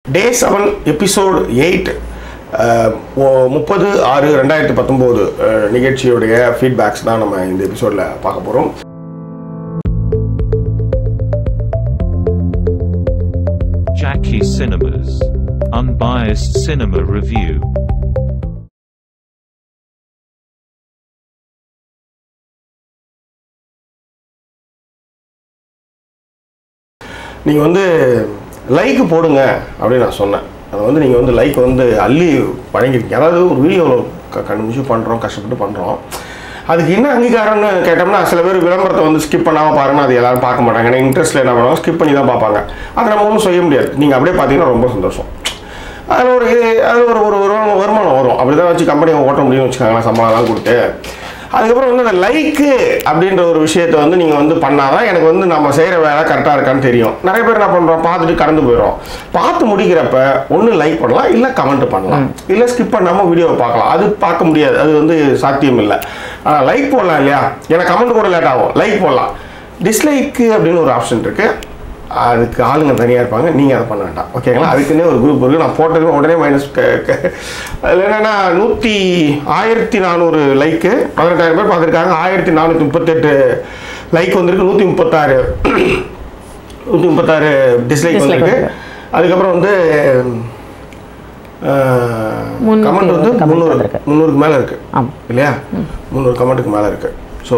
டே seven episode eight முப்பது ஆறு ரெண்டாயிரத்தி பத்தொம்போது நிகழ்ச்சியுடைய ஃபீட்பேக்ஸ் தான் நம்ம இந்த எபிசோடில் பார்க்க போகிறோம் Jackie Cinemas. Unbiased Cinema Review. நீங்கள் வந்து லைக் போடுங்க அப்படின்னு நான் சொன்னேன் அதை வந்து நீங்கள் வந்து லைக் வந்து அள்ளி வழங்கிருக்கீங்க அதாவது ஒரு வீடியோவில் க கண்டிப்பாக பண்ணுறோம் கஷ்டப்பட்டு பண்ணுறோம் அதுக்கு என்ன அங்கீகாரம்னு கேட்டோம்னா சில பேர் விளம்பரத்தை வந்து ஸ்கிப் பண்ணாமல் பாருங்க அது எல்லாரும் பார்க்க மாட்டாங்க ஏன்னா இன்ட்ரெஸ்ட்டில் என்ன பண்ணுவாங்க ஸ்கிப் பண்ணி தான் பார்ப்பாங்க அதை நம்ம ஒன்றும் செய்ய முடியாது நீங்கள் அப்படியே பார்த்தீங்கன்னா ரொம்ப சந்தோஷம் அதில் ஒரு அது ஒரு ஒரு வருமானம் வருமானம் வரும் அப்படி தான் வச்சு கம்பெனியை ஓட்ட முடியும்னு வச்சுக்கோங்களேன் சம்பளம்லாம் கொடுத்து அதுக்கப்புறம் வந்து அந்த லைக்கு அப்படின்ற ஒரு விஷயத்தை வந்து நீங்கள் வந்து பண்ணாதான் எனக்கு வந்து நம்ம செய்கிற வேலை கரெக்டாக இருக்கான்னு தெரியும் நிறைய பேர் என்ன பண்ணுறோம் பார்த்துட்டு கடந்து போயிடும் பார்த்து முடிக்கிறப்ப ஒன்று லைக் பண்ணலாம் இல்லை கமெண்ட் பண்ணலாம் இல்லை ஸ்கிப் பண்ணாமல் வீடியோவை பார்க்கலாம் அது பார்க்க முடியாது அது வந்து சாத்தியம் இல்லை ஆனால் லைக் போடலாம் இல்லையா ஏன்னா கமெண்ட் கூட லேட் ஆகும் லைக் போடலாம் டிஸ்லைக்கு அப்படின்னு ஒரு ஆப்ஷன் இருக்குது அதுக்கு ஆளுங்க தனியாக இருப்பாங்க நீங்கள் அதை பண்ண வேண்டாம் ஓகேங்களா அதுக்குன்னே ஒரு குரூப் இருக்குது நான் போட்டது உடனே மைனஸ் அதில் என்னென்னா நூற்றி ஆயிரத்தி நானூறு லைக்கு பதினெட்டாயிரம் பேர் பார்த்துருக்காங்க ஆயிரத்தி நானூற்றி முப்பத்தெட்டு லைக் வந்திருக்கு நூற்றி முப்பத்தாறு நூற்றி முப்பத்தாறு டிஸ்லைக் Dislike வந்திருக்கு வந்திருக்கு. அதுக்கப்புறம் வந்து முன்னூத்தி கமெண்ட் வந்து comment முந்நூறு வந்திருக்கு. முந்நூறுக்கு மேலே இருக்குது ஆமாம் இல்லையா முந்நூறு கமெண்ட்டுக்கு மேலே இருக்குது ஸோ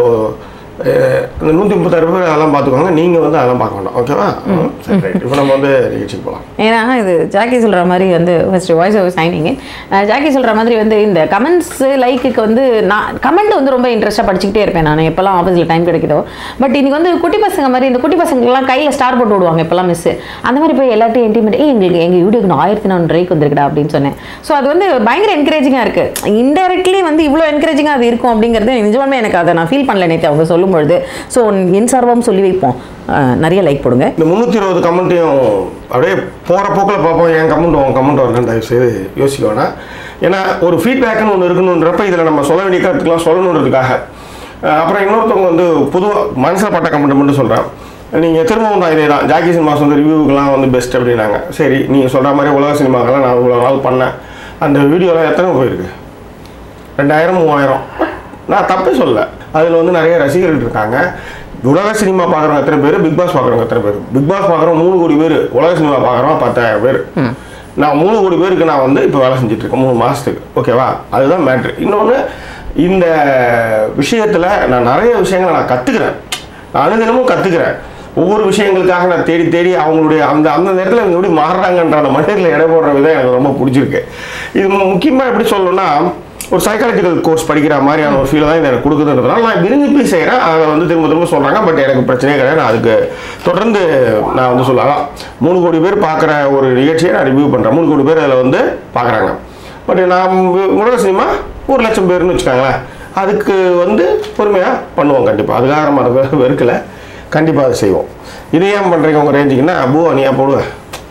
இந்த நூற்றி முப்பத்தாறு பேர் அதெல்லாம் பார்த்துக்கோங்க நீங்கள் வந்து அதெல்லாம் பார்க்க வேண்டாம் ஓகேவா சரி ரைட் இப்போ நம்ம வந்து நிகழ்ச்சிக்கு போகலாம் ஏன்னா இது ஜாக்கி சொல்கிற மாதிரி வந்து first voice over signing Jackie சொல்கிற மாதிரி வந்து இந்த கமெண்ட்ஸ் லைக்குக்கு வந்து நான் கமெண்ட் வந்து ரொம்ப இன்ட்ரெஸ்ட்டாக படிச்சுக்கிட்டே இருப்பேன் நான் எப்போல்லாம் ஆஃபீஸில் டைம் கிடைக்குதோ பட் இன்னைக்கு வந்து குட்டி பசங்க மாதிரி இந்த குட்டி பசங்களுக்குலாம் கையில் ஸ்டார் போட்டு விடுவாங்க இப்போல்லாம் மிஸ் அந்த மாதிரி போய் எல்லாத்தையும் இன்டிமேட் ஏ எங்களுக்கு எங்கள் வீடியோக்கு நான் ஆயிரத்தி நானூறு ரைக் வந்திருக்குடா அப்படின்னு சொன்னேன் ஸோ அது வந்து பயங்கர என்கரேஜிங்காக இருக்குது இன்டெரக்ட்லி வந்து இவ்வளோ என்கரேஜிங்காக அது இருக்கும் அப்படிங்கிறது நிஜமாலுமே எனக்கு அதை நான் ஃபீல் பண்ணல நேற்று அவங்க சொல்லும்பொழுது ஸோ என் சார்பாகவும் சொல்லி வைப்போம் அஹ், நிறைய லைக் போடுங்க இந்த முந்நூற்றி இருபது கமெண்ட்டையும் அப்படியே போகிற போக்கில் பார்ப்போம் என் கமெண்ட் உன் கமெண்ட் வரலன்னு தயவு செய்து யோசிக்க வேணாம் ஏன்னா ஒரு ஃபீட்பேக்குன்னு ஒன்று இருக்கணுன்றப்ப இதில் நம்ம சொல்ல வேண்டிய கருத்துக்கெல்லாம் சொல்லணுன்றதுக்காக அஹ் அப்புறம் இன்னொருத்தவங்க வந்து பொதுவாக மனசில் பட்ட கமெண்ட் மட்டும் சொல்கிறேன் நீங்கள் திரும்பவும் தான் இதே தான் ஜாக்கி சினிமாஸ் வந்து ரிவ்யூக்கெலாம் வந்து பெஸ்ட் அப்படின்னாங்க சரி நீங்கள் சொல்கிற மாதிரி உலக சினிமாக்கெல்லாம் நான் இவ்வளோ நாள் பண்ணேன் அந்த வீடியோலாம் எத்தனை போயிருக்கு ரெண்டாயிரம் மூவாயிரம் நான் தப்பே சொல்ல அதில் வந்து நிறைய ரசிகர்கள் இருக்காங்க உலக சினிமா பார்க்குறவங்க எத்தனை பேர் பிக் பாஸ் பார்க்குறவங்க எத்தனை பேர் பிக் பாஸ் பார்க்குறவங்க மூணு கோடி பேர் உலக சினிமா பார்க்குறவங்க பத்தாயிரம் பேர் நான் மூணு கோடி பேருக்கு நான் வந்து இப்போ வேலை செஞ்சுட்டு இருக்கேன் மூணு மாதத்துக்கு ஓகேவா அதுதான் மேட்ரு இன்னொன்று இந்த விஷயத்தில் நான் நிறைய விஷயங்களை நான் கற்றுக்கிறேன் நான் அனுதினமும் கற்றுக்கிறேன் ஒவ்வொரு விஷயங்களுக்காக நான் தேடி தேடி அவங்களுடைய அந்த அந்த நேரத்தில் இவங்க எப்படி மாறுறாங்கன்ற அந்த மனிதர்களை எடை போடுற விதம் எனக்கு ரொம்ப பிடிச்சிருக்கு இது முக்கியமாக எப்படி சொல்லணும்னா ஒரு சைக்காலஜிக்கல் கோர்ஸ் படிக்கிற மாதிரியான ஒரு ஃபீல் தான் இது எனக்கு கொடுக்குதுன்றதுனால நான் விரும்பி போய் செய்கிறேன் அதை வந்து திரும்ப திரும்ப சொல்கிறாங்க பட் எனக்கு பிரச்சனையே கிடையாது நான் அதுக்கு தொடர்ந்து நான் வந்து சொல்லலாம் மூணு கோடி பேர் பார்க்குற ஒரு நிகழ்ச்சியை நான் ரிவ்யூ பண்ணுறேன் மூணு கோடி பேர் அதில் வந்து பார்க்குறாங்க பட் நான் உலக சினிமா ஒரு லட்சம் பேர்னு வச்சுக்கோங்களேன் அதுக்கு வந்து பொறுமையாக பண்ணுவோம் கண்டிப்பாக அதுக்காக நம்ம அதை வெ- வெறுக்கலை கண்டிப்பாக அதை செய்வோம் இது ஏன் பண்ணுறீங்க உங்கள் ரேஞ்சுக்குன்னா பூவா நீ ஏன் போடுவேன்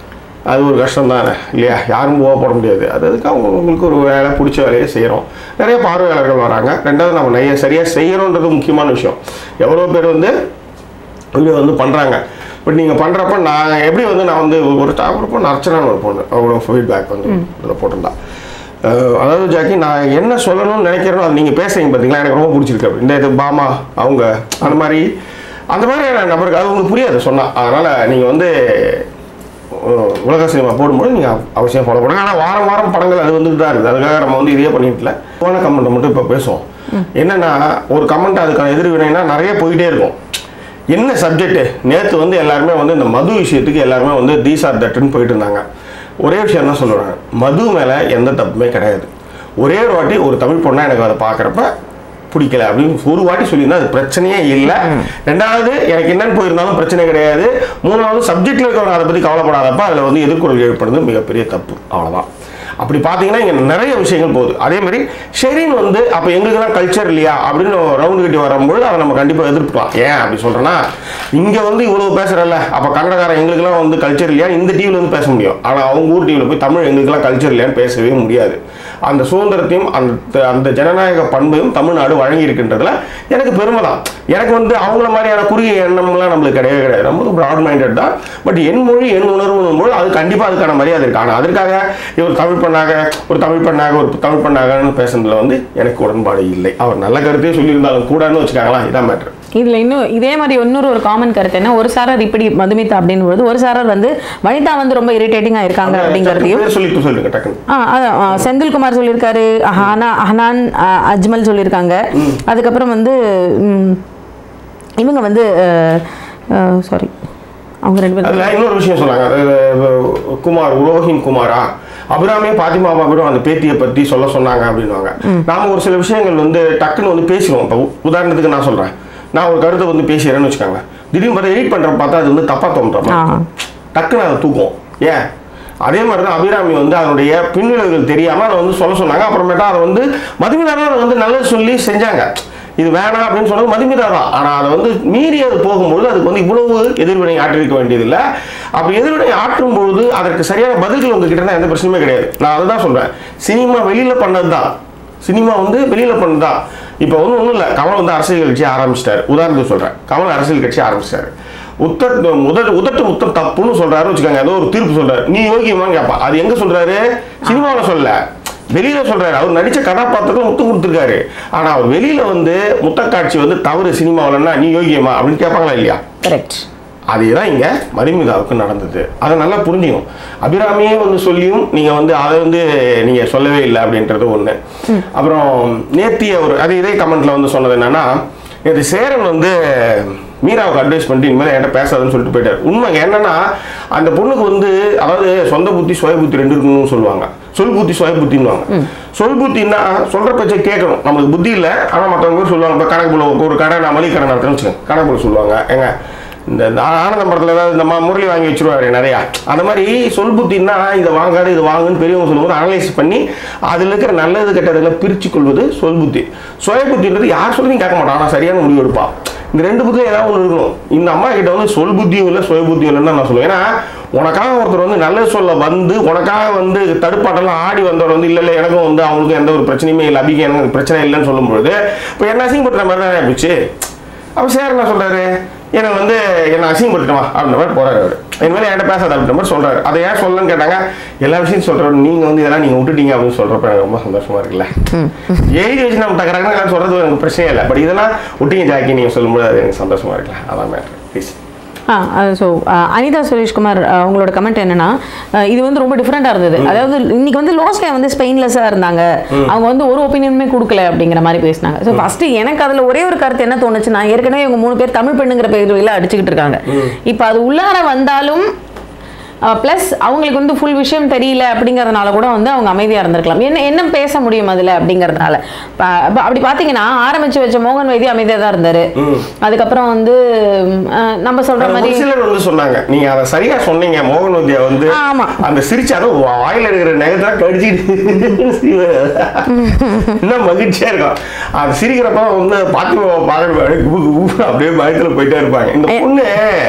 அது ஒரு கஷ்டம் தானே இல்லையா யாரும் பூவா போட முடியாது அது அதுக்கு அவங்க உங்களுக்கு ஒரு வேலை பிடிச்ச வேலையை செய்கிறோம் நிறைய பார்வையாளர்கள் வராங்க ரெண்டாவது நம்ம நிறைய சரியாக செய்கிறோன்றது முக்கியமான விஷயம் எவ்வளோ பேர் வந்து வீடியோ வந்து பண்ணுறாங்க பட் நீங்கள் பண்ணுறப்ப நான் எப்படி வந்து நான் வந்து ஒரு டாப்பரப்போ நரச்சனான்னு ஒரு பொண்ணு அவ்வளோ ஃபீட்பேக் வந்து இதில் போட்டிருந்தா அஹ் அதாவது ஜாக்கி நான் என்ன சொல்லணும்னு நினைக்கிறேனோ அது நீங்கள் பேசுறீங்க பார்த்தீங்களா எனக்கு ரொம்ப பிடிச்சிருக்கு அப்படி இந்த இது பாமா அவங்க அந்த மாதிரி அந்த மாதிரியான நபருக்கு அது உங்களுக்கு புரியாது சொன்னால் அதனால் நீங்கள் வந்து அஹ், உலக சினிமா போடும்போது நீங்கள் அவசியம் ஃபாலோ பண்ணுங்க ஆனால் வாரம் வாரம் படங்கள் அது வந்துட்டு தான் இருக்குது அதுக்காக நம்ம வந்து இதே பண்ணிட்டுல போன கமெண்ட்டை மட்டும் இப்போ பேசுவோம் என்னென்னா ஒரு கமெண்ட் அதுக்கான எதிர்வினைனா நிறைய போயிட்டே இருக்கும் என்ன சப்ஜெக்ட் நேற்று வந்து எல்லாருமே வந்து இந்த மது விஷயத்துக்கு எல்லாருமே வந்து தீஸ் ஆர் தட்டுன்னு போயிட்டு இருந்தாங்க ஒரே விஷயம் தான் சொல்லுவேன் மது மேலே எந்த தப்புமே கிடையாது ஒரே ஒரு வாட்டி ஒரு தமிழ் பொண்ணா எனக்கு அதை பார்க்குறப்ப பிடிக்கல அப்படின்னு ஒரு வாட்டி சொல்லியிருந்தா அது பிரச்சனையே இல்லை ரெண்டாவது எனக்கு என்னன்னு போயிருந்தாலும் பிரச்சனை கிடையாது மூணாவது சப்ஜெக்டில் இருக்கிறவங்க அதை பற்றி கவலைப்படாதப்ப அதில் வந்து எதிர்குறல் ஏற்படுறது மிகப்பெரிய தப்பு அவ்வளோதான் அப்படி பார்த்தீங்கன்னா இங்கே நிறைய விஷயங்கள் போகுது அதே மாதிரி ஷெரீன் வந்து அப்போ எங்களுக்கெல்லாம் கல்ச்சர் இல்லையா அப்படின்னு ரவுண்டு கட்டி வரும்போது அதை நம்ம கண்டிப்பாக எதிர்க்கலாம் ஏன் அப்படி சொல்கிறேன்னா இங்கே வந்து இவ்வளோ பேசுகிறல்ல அப்போ கன்னடக்காரன் எங்களுக்கெல்லாம் வந்து கல்ச்சர் இல்லையா இந்த டிவியில் வந்து பேச முடியும் ஆனால் அவங்க ஊர் டிவியில் போய் தமிழ் எங்களுக்கெல்லாம் கல்ச்சர் இல்லையான்னு பேசவே முடியாது அந்த சுதந்திரத்தையும் அந்த அந்த ஜனநாயக பண்பையும் தமிழ்நாடு வழங்கி இருக்கின்றதுல எனக்கு பெருமை தான் எனக்கு வந்து அவங்கள மாதிரியான குறுகிய எண்ணம்லாம் நம்மளுக்கு கிடையவே கிடையாது நம்ம ப்ராட் மைண்டட் தான் பட் என் மொழி என் உணர்வுன்னும் போது அது கண்டிப்பாக அதுக்கான மரியாதை இருக்கு ஆனால் அதற்காக இவர் தமிழ் பண்ணாக ஒரு தமிழ் பண்ணாக ஒரு தமிழ் பண்ணாகன்னு பேசுனதுல வந்து எனக்கு உடன்பாடு இல்லை அவர் நல்ல கருத்தையே சொல்லியிருந்தாலும் கூடன்னு வச்சுக்காங்களா இதான் மேட்ரு இதுல இன்னும் இதே மாதிரி இன்னொரு ஒரு காமன் கருத்து என்ன ஒரு சாரர் இப்படி மதுமிதா அப்படின்னு பொழுது ஒரு சாரர் வந்து வனிதா வந்து ரொம்ப இரிட்டேட்டிங்கா இருக்காங்க அப்படிங்கிறதையும் பேர் சொல்லிட்டு சொல்லுங்க டக்குன்னு ஆ, அதான், ஆ, செந்தில்குமார் சொல்லியிருக்காரு ஹானா ஹனான் ஆ, அஜ்மல் சொல்லியிருக்காங்க அதுக்கப்புறம் வந்து ம், இவங்க வந்து சாரி அவங்க ரெண்டு பேரும் அதுல இன்னொரு விஷயம் சொன்னாங்க அது, அஹ், குமார் உரோஹின் குமாரா அபிராமே பாத்திமா பாபிரும் அந்த பேத்தியை பத்தி சொல்ல சொன்னாங்க அப்படின்னுவாங்க நாம ஒரு சில விஷயங்கள் வந்து டக்குன்னு வந்து பேசுவோம் இப்போ உதாரணத்துக்கு நான் சொல்றேன் நான் ஒரு கருத்தை வந்து பேசுறேன்னு வச்சுக்கோங்க திடீர்னு பார்த்தா எடிட் பண்ற பார்த்தா அது வந்து தப்பா தோன்ற ஆ. டக்குன்னு அதை தூக்கும் ஏன் அதே மாதிரி தான் அபிராமி வந்து அதனுடைய பின்விளைவுகள் தெரியாம அதை வந்து சொல்ல சொன்னாங்க அப்புறமேட்டா அதை வந்து மதுமிதா தான் அதை வந்து நல்லது சொல்லி செஞ்சாங்க இது வேணாம் அப்படின்னு சொன்னது மதுமிதா தான் ஆனால் அதை வந்து மீறி அது போகும்பொழுது அதுக்கு வந்து இவ்வளவு எதிர்வினை ஆற்றிருக்க வேண்டியதில்லை அப்படி எதிர்வினை ஆற்றும் பொழுது அதற்கு சரியான பதில்கள் உங்ககிட்ட இருந்தால் எந்த பிரச்சனையுமே கிடையாது நான் அதை தான் சொல்றேன் சினிமா வெளியில பண்ணது தான் சினிமா வந்து வெளியில பண்ணது தான் இப்போ வந்து ஒன்றும் இல்லை கமல் வந்து அரசியல் கட்சி ஆரம்பிச்சிட்டாரு உதாரணத்துக்கு சொல்றேன் கமல் அரசியல் கட்சி ஆரம்பிச்சிட்டாரு உத்தட் முதல் உதட்டு முத்தம் தப்புன்னு சொல்றாரு வச்சுக்கோங்க ஏதோ ஒரு தீர்ப்பு சொல்றாரு நீ யோகியமான்னு கேட்பா அது எங்க சொல்றாரு சினிமாவில் சொல்லல வெளியில சொல்றாரு அவர் நடிச்ச கதாபாத்திரத்தில் முத்தம் கொடுத்துருக்காரு ஆனா அவர் வெளியில வந்து முத்தக்காட்சி வந்து தவறு சினிமாவிலன்னா நீ யோகியமா அப்படின்னு கேட்பாங்களா இல்லையா கரெக்ட் அதுதான் இங்க மதுமிதாவுக்கு நடந்தது அதை நல்லா புரிஞ்சுக்கணும் அபிராமியே வந்து சொல்லியும் நீங்க வந்து அதை வந்து நீங்க சொல்லவே இல்லை அப்படின்றது ஒண்ணு அப்புறம் நேத்திய ஒரு அது இதே கமெண்ட்ல வந்து சொன்னது என்னன்னா நேற்று சேரன் வந்து மீராவுக்கு அட்வைஸ் பண்ணிட்டு இனிமேல் என்கிட்ட பேசாதுன்னு சொல்லிட்டு போயிட்டார் உண்மைங்க என்னன்னா அந்த பொண்ணுக்கு வந்து அதாவது சொந்த புத்தி சுய புத்தி ரெண்டு இருக்கணும்னு சொல்லுவாங்க சொல் புத்தி சுய புத்தின்னுவாங்க சொல் புத்தின்னா சொல்ற பேச்சை கேட்கணும் நம்மளுக்கு புத்தி இல்லை ஆனா மற்றவங்க பேர் சொல்லுவாங்க இப்போ கணக்கு போல ஒரு கடை நான் மளிகை கடை நடத்துறேன்னு வச்சுக்கோங்க கணக்கு போல சொல்லுவாங்க ஏங்க இந்த இந்த ஆனந்த படத்தில் ஏதாவது இந்த ம- முரளி வாங்கி வச்சிருவாரு நிறையா அந்த மாதிரி சொல் புத்தின்னா இதை வாங்காது இது வாங்குன்னு பெரியவங்க சொல்லும்போது அனலைஸ் பண்ணி அதில் இருக்கிற நல்லது கெட்டதெல்லாம் பிரித்து கொள்வது சொல் புத்தி சுய புத்தின்றது யார் சொல்லையும் கேட்க மாட்டான் ஆனால் சரியான முடிவு எடுப்பா இந்த ரெண்டு புத்தியும் ஏதாவது ஒன்று இருக்கணும் இந்த அம்மா கிட்ட வந்து சொல் புத்தியும் இல்லை சுய புத்தியும் இல்லைன்னு தான் நான் சொல்லுவேன் ஏன்னா உனக்காக ஒருத்தர் வந்து நல்ல சொல்ல வந்து உனக்காக வந்து தடுப்பாட்டெல்லாம் ஆடி வந்தவர் வந்து இல்லை இல்லை எனக்கும் வந்து அவங்களுக்கும் எந்த ஒரு பிரச்சனையுமே இல்லை அபிக்கு எனக்கு பிரச்சனை இல்லைன்னு சொல்லும்பொழுது இப்போ என்ன அசிங்கப்படுத்துற மாதிரி தான் ஆயிடுச்சு அப்போ சார் என்ன சொல்றாரு எனக்கு வந்து என்ன அசிங்கப்படுத்தணுமா அப்படின்ற மாதிரி போறாரு அவர் இனிமேல் என்கிட்ட பேசாத அப்படின்ற மாதிரி சொல்றாரு அதை ஏன் சொல்லணும்னு கேட்டாங்க எல்லா விஷயம் சொல்றாரு நீங்க வந்து இதெல்லாம் நீங்க விட்டுட்டீங்க அப்படின்னு சொல்றப்ப எனக்கு ரொம்ப சந்தோஷமா இருக்குல்ல எழுதி வச்சு நம்ம தகராங்க எல்லாம் சொல்றது எனக்கு பிரச்சனை இல்லை பட் இதெல்லாம் விட்டீங்க ஜாக்கி நீங்க சொல்லும்போது அது எனக்கு சந்தோஷமா இருக்குல்ல அதான் மேட்ரு ப்ளீஸ் ஆ ஸோ அனிதா சுரேஷ்குமார் அஹ், உங்களோட கமெண்ட் என்னன்னா அஹ், இது வந்து ரொம்ப டிஃப்ரெண்டாக இருந்தது அதாவது இன்னைக்கு வந்து லோஸ்கே வந்து ஸ்பெயின்லெஸ்ஸாக இருந்தாங்க அவங்க வந்து ஒரு ஒப்பீனியனுமே கொடுக்கல அப்படிங்கிற மாதிரி பேசினாங்க ஸோ ஃபர்ஸ்ட் எனக்கு அதில் ஒரே ஒரு கருத்து என்ன தோணுச்சுன்னா ஏற்கனவே இவங்க மூணு பேர் தமிழ் பெண்ணுங்கிற பேரில் அடிச்சுக்கிட்டு இருக்காங்க இப்போ அது உள்ளார வந்தாலும் ப்ளஸ் அவங்களுக்கு வந்து ஃபுல் விஷயம் தெரியல அப்படிங்கறதுனால கூட வந்து அவங்க அமைதியாக இருந்திருக்கலாம் என்ன என்ன பேச முடியும் அதில் அப்படிங்கறதுனால ப- அப்ப அப்படி பார்த்தீங்கன்னா ஆரம்பிச்சு வச்ச மோகன் வைத்தி அமைதியாக தான் இருந்தார் அதுக்கப்புறம் வந்து ம், அஹ், நம்ம சொல்கிற ஒரு மாதிரி சிலர் வந்து சொன்னாங்க நீங்க அதை சரியா சொன்னீங்க மோகன் வித்யா வந்து ஆமா. அந்த சிரிச்சாலும் வாயில இருக்கிற நகத்தான் கடிச்சிட்டு சிரிவாரு. இன்னும் மகிழ்ச்சியா இருக்கும் அது சிரிக்கிறப்ப வந்து பாத்திமா பார்க்க அப்படியே பயத்துல போயிட்டே இருப்பாங்க இந்த பொண்ணு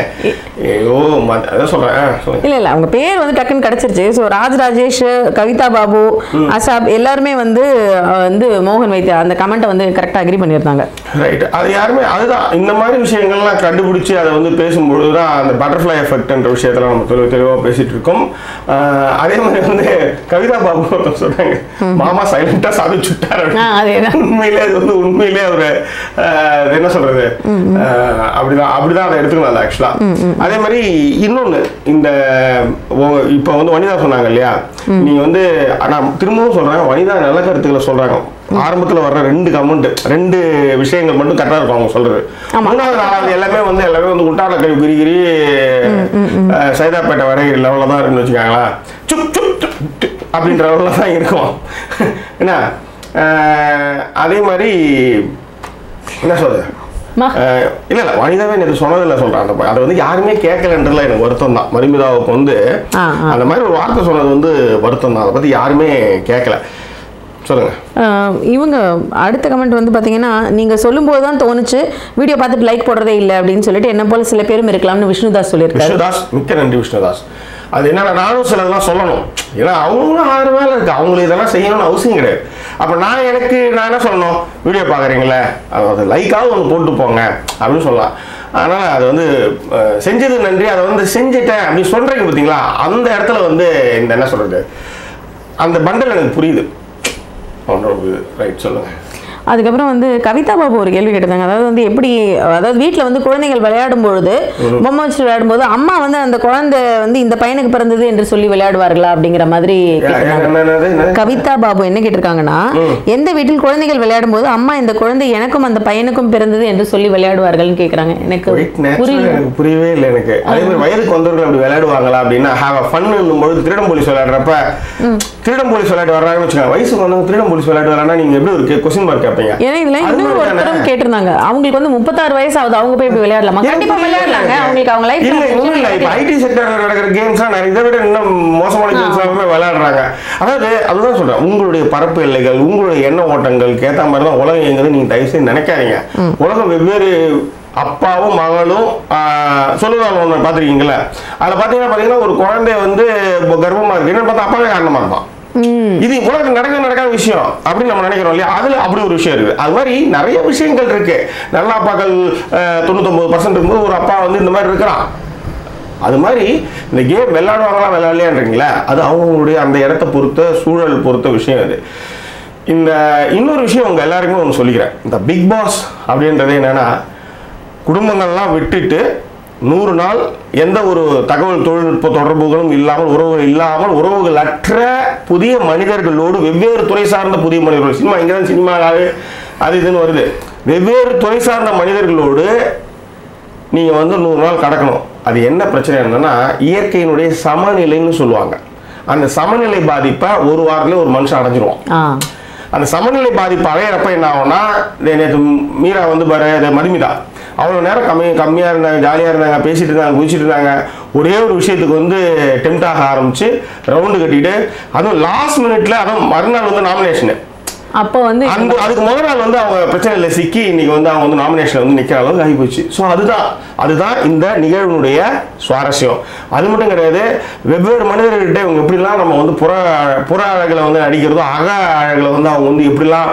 ஐயோ ம- அதான் சொல்றேன் ஆ, சொல்லுங்க இல்ல இல்ல அவங்க பேர் வந்து டக்குன்னு கிடைச்சிருச்சு ஸோ ராஜ் ராஜேஷ் கவிதா பாபு அசாப் எல்லாருமே வந்து அஹ், வந்து மோகன் வைத்தியா அந்த கமெண்ட்டை வந்து கரெக்டாக அக்ரி பண்ணியிருந்தாங்க ரைட் அது யாருமே அதுதான் இந்த மாதிரி விஷயங்கள்லாம் கண்டுபிடிச்சி அதை வந்து பேசும்பொழுது தான் அந்த பட்டர்ஃப்ளை எஃபெக்ட்ன்ற விஷயத்தில் நம்ம தெளிவு தெளிவாக பேசிட்டு இருக்கோம் ஆஹ் அதே மாதிரி வந்து கவிதா பாபு ஒருத்தர் சொன்னாங்க மாமா சைலண்டாக சாதிச்சுட்டார் ஆ, அதேதான். உண்மையிலே அது வந்து உண்மையிலே ஒரு ஆஹ், என்ன சொல்றது ஆஹ், அப்படிதான் அப்படிதான் அதை எடுத்துக்கணும் அது ஆக்சுவலா அதே மாதிரி இன்னொன்னு இந்த உங்க- இப்போ வந்து வனிதா சொன்னாங்க இல்லையா நீங்க வந்து நான் திரும்பவும் சொல்றேன் வனிதா நல்ல கருத்துக்களை சொல்றாங்க ஆரம்பத்துல வர்ற ரெண்டு கமெண்ட் ரெண்டு விஷயங்கள் மட்டும் கரெக்டா இருக்கும் அவங்க சொல்றது மூணாவது நாலாவது எல்லாமே வந்து எல்லாமே வந்து உண்டான கை கிரிகிரி அஹ், சைதாப்பேட்டை வரை லெவலில் தான் இருக்குன்னு வச்சுக்காங்களேன் சுப் சுப் சுப் சுப் அப்படின்ற லெவலில் தான் இருக்கும் என்ன அஹ், அதே மாதிரி என்ன சொல்றது மா. அஹ், இல்ல இல்ல வனிதாவே நேற்று சொன்னதில்ல சொல்றேன் அந்த ப- அதை வந்து யாருமே கேட்கலன்றதுல எனக்கு வருத்தம் தான் மரிமிதாவுக்கு வந்து ஆ, ஆ. அந்த மாதிரி ஒரு வார்த்தை சொன்னது வந்து வருத்தம் தான் அதை பத்தி யாருமே கேட்கல சொல்லுங்க ஆஹ் இவங்க அடுத்த கமெண்ட் வந்து பார்த்தீங்கன்னா நீங்கள் சொல்லும்போது தான் தோணுச்சு வீடியோ பார்த்துட்டு லைக் போடுறதே இல்லை அப்படின்னு சொல்லிட்டு என்ன போல சில பேரும் இருக்கலாம்னு விஷ்ணுதாஸ் சொல்லியிருக்காரு விஷ்ணுதாஸ் மிக்க நன்றி விஷ்ணுதாஸ் அது என்னன்னா நானும் சிலதெல்லாம் சொல்லணும் ஏன்னா அவங்களும் ஆயிரம் வேலை இருக்கு அவங்களுக்கு இதெல்லாம் செய்யணும்னு அவசியம் கிடையாது அப்போ நான் எனக்கு நான் என்ன சொல்லணும் வீடியோ பார்க்குறீங்களே அது லைக்காவது ஒன்று போட்டு போங்க அப்படின்னு சொல்லலாம் அதனால் அது வந்து அஹ், செஞ்சது நன்றி அதை வந்து செஞ்சுட்டேன் அப்படின்னு சொல்கிறீங்க பார்த்தீங்களா அந்த இடத்துல வந்து இந்த என்ன சொல்கிறது அந்த பண்டல் எனக்கு புரியுது ரைட் சொல்லுங்கள் அதுக்கப்புறம் வந்து கவிதா பாபு ஒரு கேள்வி கேட்டிருந்தாங்க அதாவது வந்து எப்படி அதாவது வீட்டில் வந்து குழந்தைகள் விளையாடும் பொழுது பொம்மை வச்சு விளையாடும்போது அம்மா வந்து அந்த குழந்தை வந்து இந்த பையனுக்கு பிறந்தது என்று சொல்லி விளையாடுவார்களா அப்படிங்கிற மாதிரி கேட்டிருந்தாங்க என்னது என்னது கவிதா பாபு என்ன கேட்டிருக்காங்கன்னா எந்த வீட்டில் குழந்தைகள் விளையாடும் போது அம்மா இந்த குழந்தை எனக்கும் அந்த பையனுக்கும் பிறந்தது என்று சொல்லி விளையாடுவார்கள்னு கேக்குறாங்க எனக்கு Quite natural. புரியல எனக்கு புரியவே இல்லை எனக்கு அதே மாதிரி வயதுக்கு வந்தவர்கள் அப்படி விளையாடுவாங்களா அப்படின்னா ஹாவ் அ ஃபன் பொழுது திருடம் போலீஸ் விளையாடுறப்ப திருடம் போலீஸ் விளையாட்டு வர்றாங்கன்னு வச்சுக்கோங்க வயசுக்கு வந்தவங்க திருடம் போலீஸ் விளையாட்டு விளையாடா நீங்க எப்படி ஒரு கொஸ்டின் மார்க் கேட்பீங்க ஏன்னா இதுல அது இன்னொரு மாதிரி தானே? ஒருத்தரும் கேட்டிருந்தாங்க அவங்களுக்கு வந்து முப்பத்தாறு வயசு ஆகுது அவங்க போய் இப்படி விளையாடலாமா கண்டிப்பா விளையாடலாங்க அவங்களுக்கு அவங்க லைஃப் இல்ல இன்னும் இல்ல இப்ப ஐடி செக்டர்ல நடக்கிற கேம்ஸ் நிறைய இதை விட இன்னும் மோசமான கேம்ஸ் எல்லாமே விளையாடுறாங்க அதாவது அதுதான் சொல்றேன் உங்களுடைய பரப்பு எல்லைகள் உங்களுடைய எண்ண ஓட்டங்களுக்கு ஏத்த மாதிரி தான் உலகம் இயங்குது நீங்க தயவு செய்து நினைக்காதீங்க உலகம் வெவ்வேறு அப்பாவும் மகளும் சொல்லுவாங்க ஒன்று பார்த்துருக்கீங்களா அதில் பார்த்தீங்கன்னா பார்த்தீங்கன்னா ஒரு குழந்தை வந்து இப்போ கர்ப்பமாக இருக்கு என்னன்னு பார்த்தா அப்பாவே காரணமாக இருப்பான் இது உலகத்தில் நடக்க நடக்காத விஷயம் அப்படின்னு நம்ம நினைக்கிறோம் இல்லையா அதுல அப்படி ஒரு விஷயம் இருக்கு அது மாதிரி நிறைய விஷயங்கள் இருக்கு நல்ல அப்பாக்கள் அஹ், தொண்ணூத்தொன்பது பர்சன்ட் இருக்கும்போது ஒரு அப்பா வந்து இந்த மாதிரி இருக்கிறான் அது மாதிரி இந்த கேம் விளையாடுவாங்களா விளையாடலையான்றீங்களா அது அவங்களுடைய அந்த இடத்த பொறுத்த சூழல் பொறுத்த விஷயம் அது இந்த இன்னொரு விஷயம் உங்க எல்லாருக்குமே ஒன்று சொல்லிக்கிறேன் இந்த பிக் பாஸ் அப்படின்றது என்னன்னா குடும்பங்கள்லாம் விட்டுட்டு நூறு நாள் எந்த ஒரு தகவல் தொழில்நுட்ப தொடர்புகளும் இல்லாமல் உறவுகள் இல்லாமல் உறவுகள் அற்ற புதிய மனிதர்களோடு வெவ்வேறு துறை சார்ந்த புதிய மனிதர்கள் சினிமா இங்கே தான் சினிமா அது இதுன்னு வருது வெவ்வேறு துறை சார்ந்த மனிதர்களோடு நீங்கள் வந்து நூறு நாள் கடக்கணும் அது என்ன பிரச்சனை என்னன்னா இயற்கையினுடைய சமநிலைன்னு சொல்லுவாங்க அந்த சமநிலை பாதிப்பை ஒரு வாரத்துல ஒரு மனுஷன் அடைஞ்சிருவான் ஆ அந்த சமநிலை பாதிப்பு அடையிறப்ப என்ன ஆகும்னா நேற்று மீரா வந்து பாரு இது மதுமிதா அவ்வளோ நேரம் கம்மி கம்மியாக இருந்தாங்க ஜாலியாக இருந்தாங்க பேசிட்டு இருந்தாங்க குதிச்சிட்டு இருந்தாங்க ஒரே ஒரு விஷயத்துக்கு வந்து டெம்ட் ஆக ஆரம்பிச்சு ரவுண்டு கட்டிட்டு அதுவும் லாஸ்ட் மினிட்ல அதுவும் மறுநாள் வந்து நாமினேஷனு அப்போ வந்து அந்த அதுக்கு முதல் நாள் வந்து அவங்க பிரச்சனையில சிக்கி இன்னைக்கு வந்து அவங்க வந்து நாமினேஷன் வந்து நிக்கிற அளவுக்கு ஆகி போச்சு ஸோ அதுதான் அதுதான் இந்த நிகழ்வினுடைய சுவாரஸ்யம் அது மட்டும் கிடையாது வெவ்வேறு மனிதர்கள்கிட்ட இவங்க எப்படிலாம் நம்ம வந்து புற புற அழகில் வந்து நடிக்கிறதோ அக அழகில் வந்து அவங்க வந்து எப்படிலாம்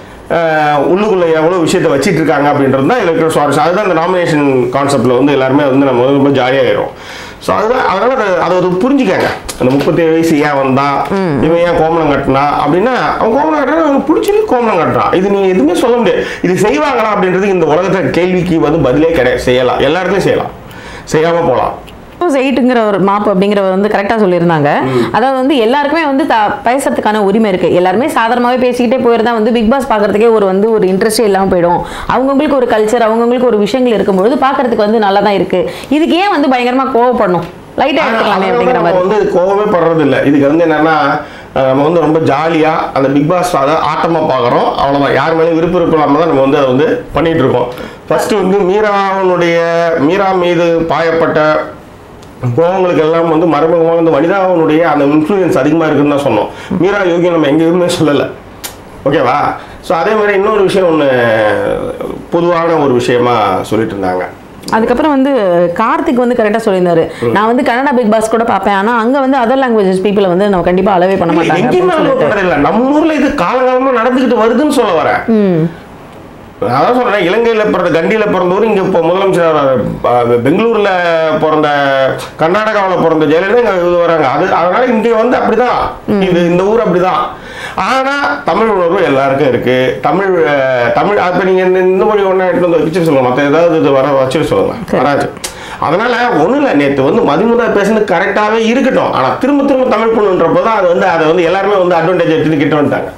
ஆஹ், உள்ளுக்குள்ள எவ்வளோ விஷயத்தை வச்சிட்டு இருக்காங்க அப்படின்றது தான் இதில் இருக்கிற சுவாரஸ்யம் அதுதான் இந்த நாமினேஷன் கான்செப்டில் வந்து எல்லாருமே வந்து நம்ம வந்து ரொம்ப ஜாலியாகிடும் ஸோ அதுதான் அதனால அதை- அதை வந்து புரிஞ்சுக்கங்க அந்த முப்பத்தேழு வயசு ஏன் வந்தான் இவன் ஏன் கோமணம் கட்டினா அப்படின்னா அவன் கோமணம் கட்டினா அவனுக்கு பிடிச்சிருக்கு கோமணம் கட்டுறான் இது நீங்க எதுவுமே சொல்ல முடியாது இது செய்வாங்களா அப்படின்றது இந்த உலகத்துல கேள்விக்கு வந்து பதிலே கிடையாது செய்யலாம் எல்லா இடத்துலையும் செய்யலாம் செய்யாம போகலாம் எயிட்டுங்கிற ஒரு மாப் அப்படிங்கிறவர் வந்து கரெக்டாக சொல்லியிருந்தாங்க அதாவது வந்து எல்லாருக்குமே வந்து த பேசுறதுக்கான உரிமை இருக்கு எல்லாருமே சாதாரணமாகவே பேசிக்கிட்டே போயிருந்தா வந்து பிக் பாஸ் பார்க்கறதுக்கே ஒரு வந்து ஒரு இன்ட்ரெஸ்டே இல்லாமல் போயிடும் அவங்கவுங்களுக்கு ஒரு கல்ச்சர் அவங்கவுங்களுக்கு ஒரு விஷயங்கள் இருக்கும்பொழுது பார்க்கறதுக்கு வந்து நல்லா தான் இருக்கு இதுக்கு ஏன் வந்து பயங்கரமாக கோவப்படணும் லைட்டாக எடுத்துக்கலாமே அப்படிங்கிற நம்ம மாதிரி வந்து கோவமே படுறது இல்லை இதுக்கு வந்து என்னன்னா அஹ், நம்ம வந்து ரொம்ப ஜாலியா அந்த பிக் பாஸ் அதை ஆட்டமா பார்க்குறோம் அவ்வளவுதான் யார் மேலேயும் விருப்பம் விருப்பம் இல்லாம தான் நம்ம வந்து அதை வந்து பண்ணிட்டு இருக்கோம் ஃபர்ஸ்ட் வந்து மீராவனுடைய மீரா மீது பாயப்பட்ட கோவங்களுக்கு எல்லாம் வந்து மறைமுகமாக வந்து வனிதாவனுடைய அந்த இன்ஃப்ளூயன்ஸ் அதிகமாக இருக்குன்னு தான் சொன்னோம் மீரா யோகி நம்ம எங்கேயுமே சொல்லலை ஓகேவா ஸோ அதே மாதிரி இன்னொரு விஷயம் ஒன்று பொதுவான ஒரு விஷயமா சொல்லிட்டு இருந்தாங்க அதுக்கப்புறம் வந்து கார்த்திக் வந்து கரெக்டாக சொல்லியிருந்தாரு நான் வந்து கன்னடா பிக் பாஸ் கூட பார்ப்பேன் ஆனால் அங்கே வந்து அதர் லாங்குவேஜஸ் பீப்புளை வந்து நம்ம கண்டிப்பாக அளவே பண்ண மாட்டாங்க எங்கேயுமே அப்படின்னு அலோவ் சொல்லிட்டு பண்றது இல்ல நம்ம ஊர்ல இது காலகாலமா நடந்துகிட்டு வருதுன்னு சொல்ல வரேன் ம் நான் அதான் சொல்றேன் இலங்கையில பிறந்த கண்டியில பிறந்தவர் இங்க இப்போ முதலமைச்சர் வராரு. ப- பெங்களூர்ல பிறந்த கர்நாடகாவில் பிறந்த ஜெயலலிதா இங்க இது வராங்க அது அதனால இங்க வந்து அப்படிதான் இது இந்த ஊர் அப்படிதான் ஆனா தமிழ் உணர்வு எல்லாருக்கும் இருக்கு தமிழ் அஹ், தமிழ் அப்ப நீங்க இந்த இந்த மொழி ஒன்றா எடுத்து வந்து வச்சுட்டு சொல்லுங்க மற்ற ஏதாவது இது வர வச்சுட்டு சொல்லுங்க சரி. வராது அதனால ஒண்ணும் இல்லை நேற்று வந்து மதிமுதா பேசுனது கரெக்டாகவே இருக்கட்டும் ஆனா திரும்ப திரும்ப தமிழ் பொண்ணுன்றப்போ தான் அது வந்து அதை வந்து எல்லாருமே வந்து அட்வான்டேஜ் எடுத்துட்டு கிட்ட வந்துட்டாங்க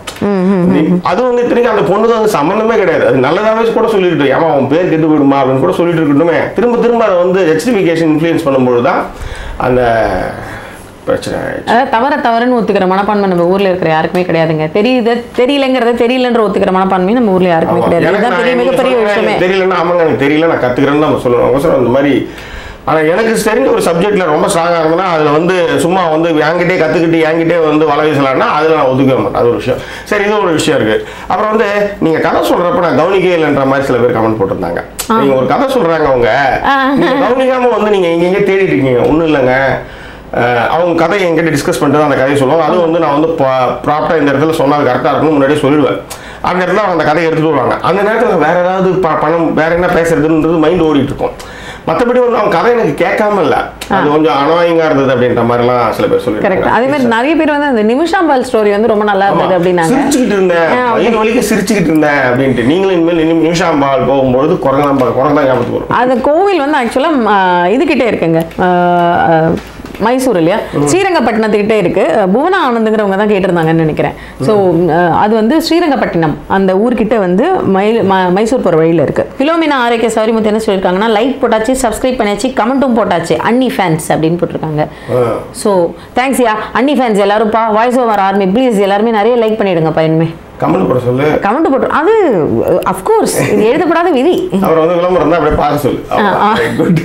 அது வந்து இத்தனைக்கும் அந்த பொண்ணு தான் சம்மந்தமே கிடையாது அது நல்லதாவே கூட சொல்லிட்டு ஏமா அவன் பேர் கெட்டு போயிடுமா அப்படின்னு கூட சொல்லிட்டு இருக்கட்டுமே திரும்ப திரும்ப அதை வந்து ஜஸ்டிஃபிகேஷன் இன்ஃப்ளூயன்ஸ் பண்ணும்போது தான் அந்த பிரச்சனை ஆயிடுச்சு அதாவது தவற தவறுன்னு ஒத்துக்கிற மனப்பான்மை நம்ம ஊர்ல இருக்கிற யாருக்குமே கிடையாதுங்க தெரியுது தெரியலங்கிறத தெரியலன்ற ஒத்துக்கிற மனப்பான்மை நம்ம ஊர்ல யாருக்குமே ஆமா. கிடையாது எனக்கு இதுதான் நான் பெரிய நீங்க மிகப்பெரிய சொல்றது விஷயமே எனக்கு தெரியலன்னா ஆமாங்க எனக்கு தெரியல நான் கத்துக்கிறேன்னு நம்ம சொல்லணும் அவசரம் இந்த மாதிரி ஆனா எனக்கு தெரிஞ்ச ஒரு சப்ஜெக்ட்ல ரொம்ப ஸ்ட்ராங்கா இருந்ததுன்னா அதுல வந்து சும்மா வந்து என்கிட்டே கத்துக்கிட்டு என்கிட்டே வந்து வள வீசலாம்னா அதுல நான் ஒதுக்க மாட்டேன் அது ஒரு விஷயம் சரி இது ஒரு விஷயம் இருக்கு அப்புறம் வந்து நீங்க கதை சொல்றப்ப நான் கவனிக்கவே இல்லைன்ற மாதிரி சில பேர் கமெண்ட் போட்டிருந்தாங்க நீங்க ஒரு கதை சொல்றாங்க அவங்க நீங்க கவனிக்காம வந்து நீங்க எங்கெங்க தேடிட்டு இருக்கீங்க ஒண்ணும் இல்லைங்க அஹ் அவங்க கதையை என்கிட்ட டிஸ்கஸ் பண்ணிட்டு தான் அந்த கதையை சொல்லுவாங்க அதுவும் வந்து நான் வந்து ப்ராப்பராக இந்த இடத்துல சொன்னா அது கரெக்டாக இருக்கும்னு முன்னாடியே சொல்லிடுவேன் அந்த இடத்துல அவங்க அந்த கதையை எடுத்துட்டு வருவாங்க அந்த நேரத்தில் வேற ஏதாவது ப- பணம் வேற என்ன பேசுறதுன்றது மைண்ட் ஓடிட்டு இருக்கும் மற்றபடி வந்து அவங்க கதை எனக்கு கேட்காம இல்லை அது கொஞ்சம் அனாயிங்கா இருந்தது அப்படின்ற மாதிரிலாம் சில பேர் கரெக்ட் சொல்லியிருக்காங்க அதே மாதிரி நிறைய பேர் வந்து அந்த நிமிஷாம்பால் ஸ்டோரி வந்து ரொம்ப நல்லா ஆமா. இருந்தது அப்படின்னாங்க சிரிச்சுக்கிட்டு இருந்தேன் ஆ, வயிறு வலிக்க சிரிச்சுக்கிட்டு இருந்தேன் அப்படின்ட்டு நீங்களும் இனிமேல் இனிமே நிமிஷாம்பால் போகும்பொழுது குரங்காம் குரங்கு தான் ஞாபகத்துக்கு வரும் அந்த கோவில் வந்து ஆக்சுவலாக இதுகிட்டே இருக்குங்க ஆஹ், ஆஹ், மைசூர் இல்லையா ஸ்ரீரங்கப்பட்டினத்துக்கிட்டே இருக்கு அஹ், புவனா ஆனந்துங்கிறவங்க தான் கேட்டிருந்தாங்கன்னு நினைக்கிறேன் ஸோ அது வந்து ஸ்ரீரங்கப்பட்டினம் அந்த ஊர்கிட்ட வந்து மயில் ம- மைசூர் போகிற வழியில் இருக்கு பிலோமினா ஆரோக்கிய சௌரிமுத்து என்ன சொல்லியிருக்காங்கன்னா லைக் போட்டாச்சு சப்ஸ்கிரைப் பண்ணியாச்சு கமெண்ட்டும் போட்டாச்சு அன்னி ஃபேன்ஸ் அப்படின்னு போட்டிருக்காங்க ஆ. So thanks yeah Annie fans எல்லாரும்ப்பா வாய்ஸ் ஓவர் ஆர்மி ப்ளீஸ் எல்லாருமே நிறைய லைக் பண்ணிடுங்க பையனுமே கமெண்ட் போட சொல்லு கமெண்ட் போட்டு அது அஃப்கோர்ஸ் இது எழுதப்படாத விதி அப்புறம் வந்து விளம்பரம் தான் அப்படியே பார்க்க சொல்லு குட்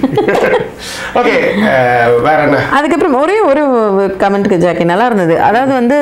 ஓகே வேற என்ன அதுக்கப்புறம் ஒரே ஒரு கமெண்ட்டுக்கு ஜாக்கி நல்லா இருந்தது அதாவது வந்து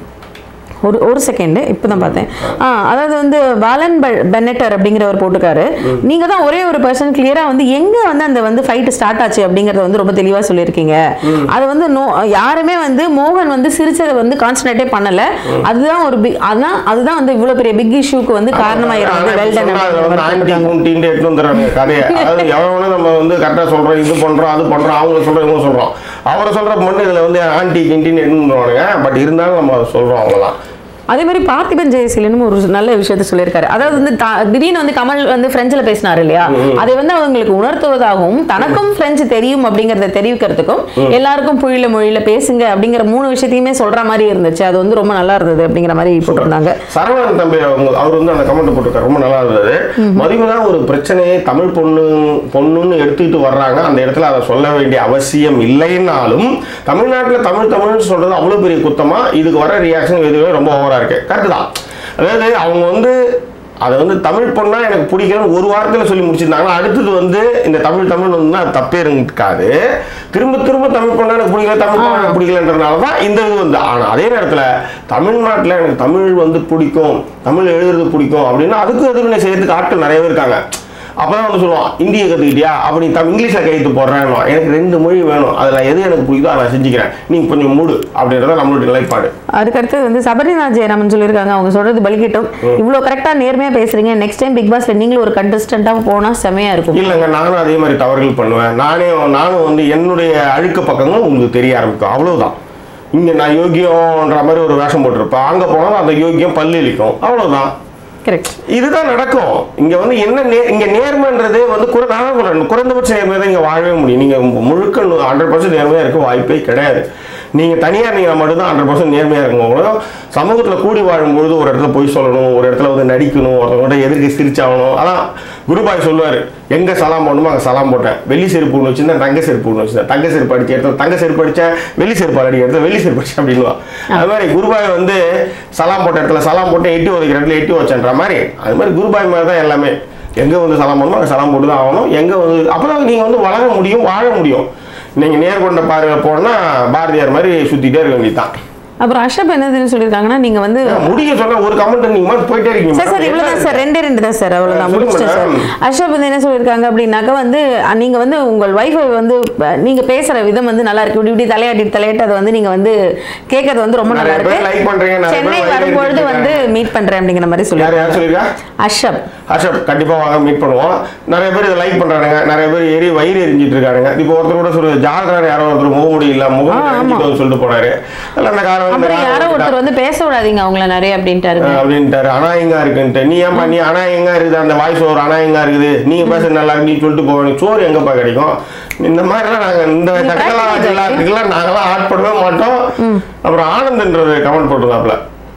ஒரு ஒரு செகண்டு இப்போ தான் பார்த்தேன் ஆ அதாவது வந்து வாலன் பெ- பென்னட்டர் அப்படிங்கிறவர் போட்டிருக்காரு நீங்கள் தான் ஒரே ஒரு பர்சன் கிளியராக வந்து எங்கே வந்து அந்த வந்து ஃபைட்டு ஸ்டார்ட் ஆச்சு அப்படிங்கிறத வந்து ரொம்ப தெளிவாக சொல்லியிருக்கீங்க அது வந்து நோ யாருமே வந்து மோகன் வந்து சிரிச்சதை வந்து கான்சன்ட்ரேட்டே பண்ணலை அதுதான் ஒரு பிக் அதான் அதுதான் வந்து இவ்வளோ பெரிய பிக் இஷ்யூக்கு வந்து காரணமாக இருந்தது வெல் டன் அதுல வந்து ஆன்டி குண்டின்ட்டு எடுத்து வந்துடுறாங்க கதையை அதாவது எவனும் நம்ம வந்து கரெக்டாக சொல்றோம் இது பண்றோம் அது பண்றோம் அவங்க சொல்றோம் இவங்க சொல்றோம் அவரை சொல்ற மட்டும் இதுல வந்து ஆன்டி கிண்டின்னு எடுத்து வந்துருவானுங்க பட் இருந்தாலும் நம்ம சொல்றோம் அவ்வளவுதான் அதே மாதிரி பார்த்திபன் ஜெயசீலனும் ஒரு நல்ல விஷயத்த சொல்லியிருக்காரு அதாவது வந்து த- திடீர்னு வந்து கமல் வந்து பிரெஞ்சில் பேசினாரு இல்லையா அதை வந்து அவங்களுக்கு உணர்த்துவதாகவும் தனக்கும் பிரெஞ்சு தெரியும் அப்படிங்கறத தெரிவிக்கிறதுக்கும் எல்லாருக்கும் புழில மொழியில பேசுங்க அப்படிங்கிற மூணு விஷயத்தையுமே சொல்ற மாதிரி இருந்துச்சு அது வந்து ரொம்ப நல்லா இருந்தது அப்படிங்கிற மாதிரி போட்டிருந்தாங்க சரவணன் தம்பி அவங்க அவர் வந்து அந்த கமெண்ட் போட்டிருக்காரு ரொம்ப நல்லா இருந்தது மதிமுதா ஒரு பிரச்சனையை தமிழ் பொண்ணு பொண்ணுன்னு எடுத்துக்கிட்டு வர்றாங்க அந்த இடத்துல அதை சொல்ல வேண்டிய அவசியம் இல்லைன்னாலும் தமிழ்நாட்டில் தமிழ் தமிழ்னு சொல்றது அவ்வளோ பெரிய குத்தமா இதுக்கு வர ரியாக்ஷன் எதுவுமே ரொம்ப ஓவரா இருக்கு கரெக்டு தான் அதாவது அவங்க வந்து அதை வந்து தமிழ் பொண்ணா எனக்கு பிடிக்கலன்னு ஒரு வாரத்தில் சொல்லி முடிச்சிருந்தாங்கன்னா அடுத்தது வந்து இந்த தமிழ் தமிழ் வந்து அது தப்பே இருக்காது திரும்ப திரும்ப தமிழ் பொண்ணா எனக்கு பிடிக்கல தமிழ் பொண்ணா எனக்கு பிடிக்கலன்றனால தான் இந்த இது வந்து ஆனால் அதே நேரத்தில் தமிழ்நாட்டில் எனக்கு தமிழ் வந்து பிடிக்கும் தமிழ் எழுதுறது பிடிக்கும் அப்படின்னா அதுக்கு எதிர்வினை செய்யறதுக்கு ஆட்கள் நிறைய பேர் இருக்காங்க அப்பதான் வந்து சொல்லுவான் இந்தியை கற்றுக்கிட்டியா அப்படி தம் இங்கிலீஷில் கையெழுத்து போடுறேன்னு எனக்கு ரெண்டு மொழி வேணும் அதில் எது எனக்கு பிடிக்குதோ அதை நான் செஞ்சுக்கிறேன் நீ கொஞ்சம் மூடு அப்படின்றத நம்மளுடைய நிலைப்பாடு அதுக்கடுத்து வந்து சபரிநாத் ஜெயராமன் சொல்லியிருக்காங்க அவங்க சொல்றது பலிக்கட்டும் இவ்வளோ கரெக்டாக நேர்மையாக பேசுறீங்க நெக்ஸ்ட் டைம் பிக் பாஸ்ல நீங்களும் ஒரு கண்டஸ்டண்ட்டாக போனால் செமையா இருக்கும் இல்லைங்க நானும் அதே மாதிரி தவறுகள் பண்ணுவேன் நானே நானும் வந்து என்னுடைய அழுக்க பக்கங்கள் உங்களுக்கு தெரிய ஆரம்பிக்கும் அவ்வளவுதான் இங்கே நான் யோகியம்ன்ற மாதிரி ஒரு வேஷம் போட்டிருப்பேன் அங்கே போனால் அந்த யோகியம் பல்லு இழிக்கும் அவ்வளவுதான் கரெக்ட் இதுதான் நடக்கும் இங்க வந்து என்ன நே இங்க நேர்மைன்றதே வந்து குறை நான் தான் சொல்றேன் குறைந்தபட்ச நேர்மை தான் இங்க வாழவே முடியும் நீங்க முழுக்க ஹண்ட்ரட் பர்சன்ட் நேர்மையா இருக்க வாய்ப்பே கிடையாது நீங்க தனியா நீங்க மட்டும்தான் ஹண்ட்ரட் பர்சன்ட் நேர்மையா இருக்கும் சமூகத்துல கூடி வாழும்பொழுது ஒரு இடத்துல பொய் சொல்லணும் ஒரு இடத்துல வந்து நடிக்கணும் ஒருத்தவங்க எதிர்க்க சிரிச்சாகணும் அதான் குருபாய் சொல்லுவாரு எங்க சலாம் போடணுமோ அங்க சலாம் போட்டேன் வெள்ளி செருப்பு ஒன்று வச்சிருந்தேன் தங்க செருப்பு ஒன்று வச்சிருந்தேன் தங்க செருப்பு அடிச்ச இடத்துல தங்க செருப்பு அடிச்சேன் வெள்ளி செருப்பு அடிக்க இடத்துல வெள்ளி செருப்பு அடிச்சேன் அப்படின்னுவா அது மாதிரி குருபாய் வந்து சலாம் போட்ட இடத்துல சலாம் போட்டு எட்டி ஒதுக்கிற இடத்துல எட்டி வச்சேன்ற மாதிரி அது மாதிரி குருபாய் மாதிரி தான் எல்லாமே எங்க வந்து சலாம் போடணுமோ அங்கே சலாம் போட்டு தான் ஆகணும் எங்க வந்து அப்பதான் நீங்க வந்து வளர முடியும் வாழ முடியும் நீங்க நேர்கொண்ட பார்வை போனா பாரதியார் மாதிரி சுத்திட்டே இருக்க வேண்டியதுதான் அப்புறம் அஷப் என்னதுன்னு சொல்லியிருக்காங்கன்னா நீங்க வந்து முடிய சொன்னா ஒரு கமெண்ட் நீங்க மாதிரி போயிட்டே இருக்கீங்க சார் சார் இவ்வளவுதான் சார் ரெண்டே ரெண்டு தான் சார் அவ்வளவுதான் சொல்லுங்க முடிச்சிட்டேன் சார் madam. அஷப் வந்து என்ன சொல்லியிருக்காங்க அப்படின்னாக்கா வந்து அஹ், நீங்க வந்து உங்கள் வைஃபை வந்து அஹ், நீங்க பேசுற விதம் வந்து நல்லா இருக்கு இப்படி இப்படி தலையாட்டி தலையாட்டி அதை வந்து நீங்க வந்து கேட்கறது வந்து ரொம்ப நல்லா நிறைய பேர் like பண்றீங்க, இருக்கு நிறைய சென்னை பேர் like வரும்பொழுது பண்ணிட்டு வந்து மீட் பண்றேன் அப்படிங்கிற மாதிரி யார் சொல்லியிருக்காங்க யார் சொல்லியிருக்கா அஷப் ஹர்ஷப் கண்டிப்பா வாங்க மீட் பண்ணுவோம் நிறைய பேர் இதை லைக் பண்றானுங்க நிறைய பேர் எரி வயிறு எரிஞ்சிட்டு இருக்கானுங்க இப்போ ஒருத்தர் கூட சொல்லுது ஜால்ரான் யாரோ ஒருத்தர் முகமுடி இல்ல முகம் ஆ, ஆமா. எரிஞ்சிட்டு சொல்லிட்டு போனாரு இல்ல அந்த காரணம் இந்த அப்புறம் யாரோ காரணம் ஒருத்தர் வந்து பேச விடாதீங்க அவங்கள நிறைய அப்படின்ட்டாருங்க அஹ் அப்படின்ட்டாரு அனாயங்கா இருக்குன்ட்டு நீ ஏமா நீ அனாயங்கா இருக்குது அந்த வாய்ஸ் ஓவர் அனாயங்கா இருக்குது நீங்க பேச நல்லா இருக்கு நீ சொல்லிட்டு போவேன் சோறு எங்கப்பா கிடைக்கும் இந்த மாதிரிலாம் நாங்க இந்த நீங்க தக்கலாம் practical எல்லாத்துக்கெல்லாம் நாங்களாம் ஆட் பண்ணவே மாட்டோம் அப்புறம் ஆனந்த்ன்ற ஒரு கமெண்ட் போட்டுருந்தாப்புல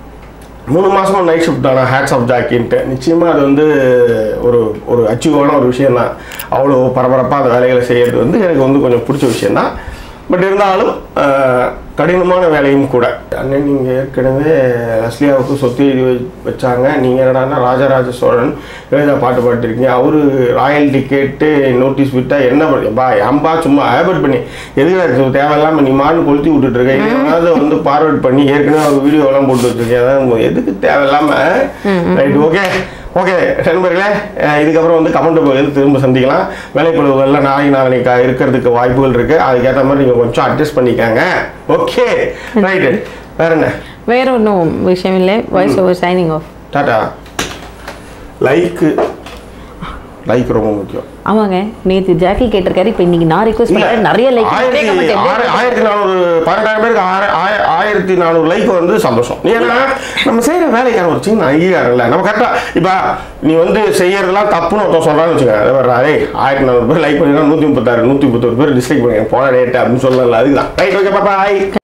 மூணு மாசமா நைட் ஷிஃப்ட் ஆனால் ஹேட்ஸ் ஆஃப் ஜாக்கின்ட்டு நிச்சயமா அது வந்து ஒரு ஒரு அச்சீவான ஒரு விஷயம் தான் அவ்வளோ பரபரப்பாக அந்த வேலைகளை செய்யறது வந்து எனக்கு வந்து கொஞ்சம் பிடிச்ச விஷயம் தான் பட் இருந்தாலும் அஹ், கடினமான வேலையும் கூட அண்ணன் நீங்கள் ஏற்கனவே லஸ்லியாவுக்கு சொத்து எழுதி வை- வச்சாங்க நீங்கள் என்னடான்னா ராஜராஜ சோழன் எழுதா பாட்டு பாடிருக்கீங்க அவரு ராயல்டி கேட்டு நோட்டீஸ் விட்டா என்ன பண்ணி பா ஏன்பா சும்மா ஹேபிட் பண்ணி எதுக்கு இது தேவையில்லாம நீ மாடு கொளுத்தி விட்டுட்டு இருக்க ஏதாவது வந்து ஃபார்வர்ட் பண்ணி ஏற்கனவே ஒரு வீடியோ எல்லாம் போட்டு வச்சிருக்கேன் அதான் எதுக்கு தேவையில்லாம ரைட் ஓகே ஓகே நண்பர்களே அஹ் இதுக்கப்புறம் வந்து கமெண்ட் பகுதியில் திரும்ப சந்திக்கலாம் வேலைப்பழுவுகள்லாம் நாளைக்கு நாளைக்கு இருக்கிறதுக்கு வாய்ப்புகள் இருக்கு அதுக்கேற்ற மாதிரி நீங்கள் கொஞ்சம் அட்ஜஸ்ட் பண்ணிக்கங்க ஓகே ரைட்டு வேற என்ன வேற ஒன்றும் விஷயம் இல்லை voice over signing off tata லைக்கு லைக் ரொம்ப முக்கியம் ஆமாங்க நேத்து ஜாக்கி கேட்டிருக்காரு இப்போ இன்னைக்கு நான் ரிக்வஸ்ட் இல்ல, பண்ணேன் நிறைய லைக் ஆயிரத்தி ஆறு- ஆயிரத்தி நானூறு பன்னெண்டாயிரம் பேருக்கு ஆறு- ஆய- ஆயிரத்தி நானூறு லைக் வந்து சந்தோஷம் ஏன்னா நம்ம செய்யற வேலைக்கான ஒரு சின்ன அங்கீகாரம் இல்லை நம்ம கரெக்டா இப்ப நீ வந்து செய்யறதெல்லாம் தப்புன்னு ஒருத்தன் சொல்றான்னு வச்சுக்கோங்க அதே ஆயிரத்தி நானூறு பேர் லைக் பண்ணிருக்கா நூத்தி முப்பத்தாறு நூத்தி முப்பத்தொரு பேர் டிஸ்லைக் பண்ணி போன ரேட் அப்படின்னு சொல்லல அதுதான் ரைட் ஓகே பாப்பா